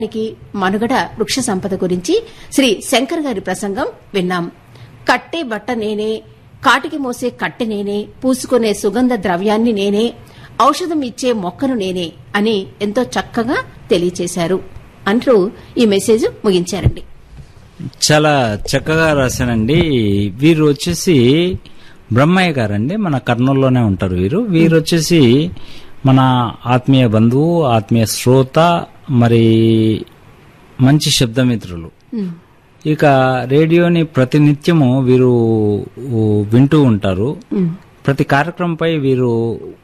కి మనుగడ వృక్ష సంపద గురించి శ్రీ శంకర్ గారి ప్రసంగం విన్నాం కట్టే బట్ట నేనే కాటికి మోసే కట్టె నేనే పూసుకునే సుగంధ ద్రవ్యాన్ని నేనే ఔషధం ఇచ్చే మొక్కను నేనే అని ఎంతో చక్కగా తెలియచేశారు అంటూ ఈ మెసేజ్ ముగించారండి చాలా చక్కగా రాశానండి వీరు వచ్చేసి బ్రహ్మయ్య గారండి మన కర్నూలులోనే ఉంటారు వీరు వీరు వచ్చేసి మన ఆత్మీయ బంధువు ఆత్మీయ శ్రోత మరి మంచి శబ్దమిత్రులు ఇక రేడియోని ప్రతినిత్యము వీరు ఊ, వింటూ ఉంటారు ప్రతి కార్యక్రమంపై వీరు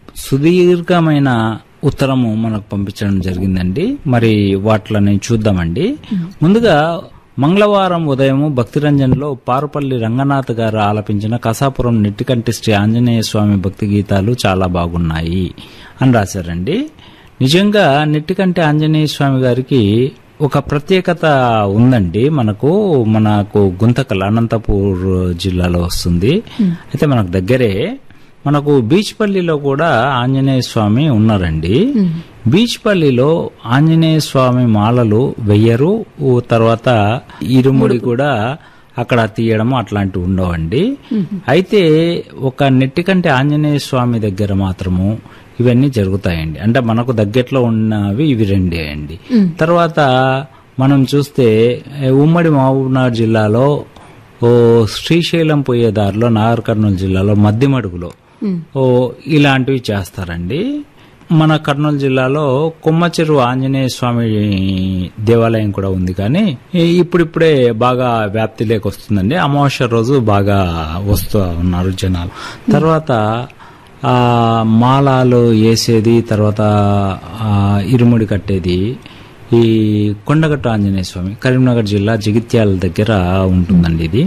సుదీర్ఘమైన ఉత్తరము మనకు పంపించడం జరిగిందండి మరి వాటిని చూద్దామండి ముందుగా మంగళవారం ఉదయం భక్తిరంజన్లో పారుపల్లి రంగనాథ్ గారు ఆలపించిన కసాపురం నెట్టికంటి శ్రీ ఆంజనేయ స్వామి భక్తి గీతాలు చాలా బాగున్నాయి అని రాశారండి నిజంగా నెట్టికంటి ఆంజనేయ స్వామి గారికి ఒక ప్రత్యేకత ఉందండి మనకు మనకు గుంతకల్ అనంతపూర్ జిల్లాలో వస్తుంది అయితే మనకు దగ్గరే మనకు బీచ్పల్లిలో కూడా ఆంజనేయ స్వామి ఉన్నారండి బీచ్పల్లిలో ఆంజనేయ స్వామి మాలలు వెయ్యరు ఓ తర్వాత ఇరుముడి కూడా అక్కడ తీయడం అట్లాంటివి ఉండవండి అయితే ఒక నెట్టికంటే ఆంజనేయ స్వామి దగ్గర మాత్రము ఇవన్నీ జరుగుతాయండి అంటే మనకు దగ్గరలో ఉన్నవి ఇవి రెండే అండి తర్వాత మనం చూస్తే ఏ, ఉమ్మడి మహబూబ్నగర్ జిల్లాలో ఓ శ్రీశైలం పోయే దారిలో నాగర్ కర్నూలు జిల్లాలో మద్దిమడుగులో ఓ ఇలాంటివి చేస్తారండి మన కర్నూలు జిల్లాలో కొమ్మచెరువు ఆంజనేయ స్వామి దేవాలయం కూడా ఉంది కానీ ఈ- ఇప్పుడిప్పుడే బాగా వ్యాప్తి లేకొస్తుందండి అమావాస్య రోజు బాగా వస్తూ ఉన్నారు జనాలు తర్వాత ఆ మాలాలు వేసేది తర్వాత ఆ ఇరుముడి కట్టేది ఈ కొండగట్టు ఆంజనేయ స్వామి కరీంనగర్ జిల్లా జగిత్యాల దగ్గర ఉంటుందండి ఇది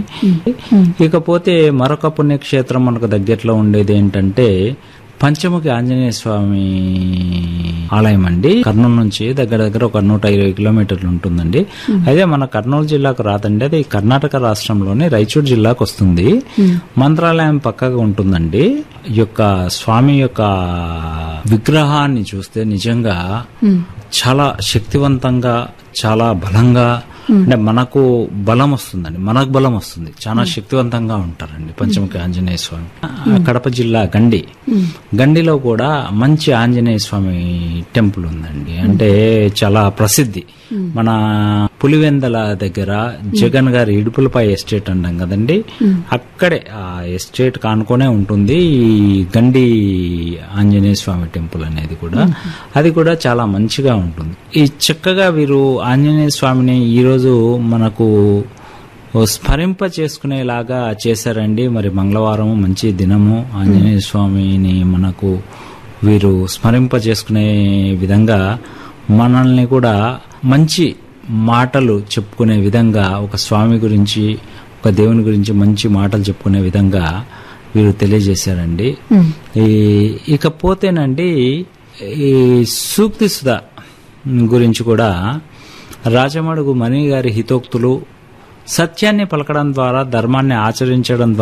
ఇకపోతే మరొక పుణ్యక్షేత్రం మనకు దగ్గరలో ఉండేది ఏంటంటే పంచముఖి ఆంజనేయ స్వామి ఆలయం అండి కర్నూలు నుంచి దగ్గర దగ్గర ఒక నూట ఇరవై కిలోమీటర్లు ఉంటుందండి అయితే మన కర్నూలు జిల్లాకు రాదండి అది కర్ణాటక రాష్ట్రంలోని రాయచూరు జిల్లాకు వస్తుంది మంత్రాలయం పక్కగా ఉంటుందండి ఈ యొక్క స్వామి యొక్క విగ్రహాన్ని చూస్తే నిజంగా చాలా శక్తివంతంగా చాలా బలంగా అంటే మనకు బలం వస్తుందండి మనకు బలం వస్తుంది చాలా శక్తివంతంగా ఉంటారండి పంచముఖి ఆంజనేయ స్వామి ఆ, కడప జిల్లా గండి గండిలో కూడా మంచి ఆంజనేయ స్వామి టెంపుల్ ఉందండి అంటే చాలా ప్రసిద్ధి మన పులివెందల దగ్గర జగన్ గారి ఇడుపులపై ఎస్టేట్ అంటాం కదండి అక్కడే ఆ ఎస్టేట్ కానుకొనే ఉంటుంది ఈ గండి ఆంజనేయ స్వామి టెంపుల్ అనేది కూడా అది కూడా చాలా మంచిగా ఉంటుంది ఈ చక్కగా వీరు ఆంజనేయ స్వామిని ఈరోజు మనకు ఓ స్మరింప చేసుకునేలాగా చేశారండి మరి మంగళవారం మంచి దినము ఆంజనేయ స్వామిని మనకు వీరు స్మరింప చేసుకునే విధంగా మనల్ని కూడా మంచి మాటలు చెప్పుకునే విధంగా ఒక స్వామి గురించి ఒక దేవుని గురించి మంచి మాటలు చెప్పుకునే విధంగా వీరు తెలియజేశారండి ఈ ఇకపోతేనండి ఈ సూక్తి సుధ గురించి కూడా రాజమడుగు మణి గారి హితోక్తులు సత్యాన్ని పలకడం ద్వారా ధర్మాన్ని ఆచరించడం ద్వారా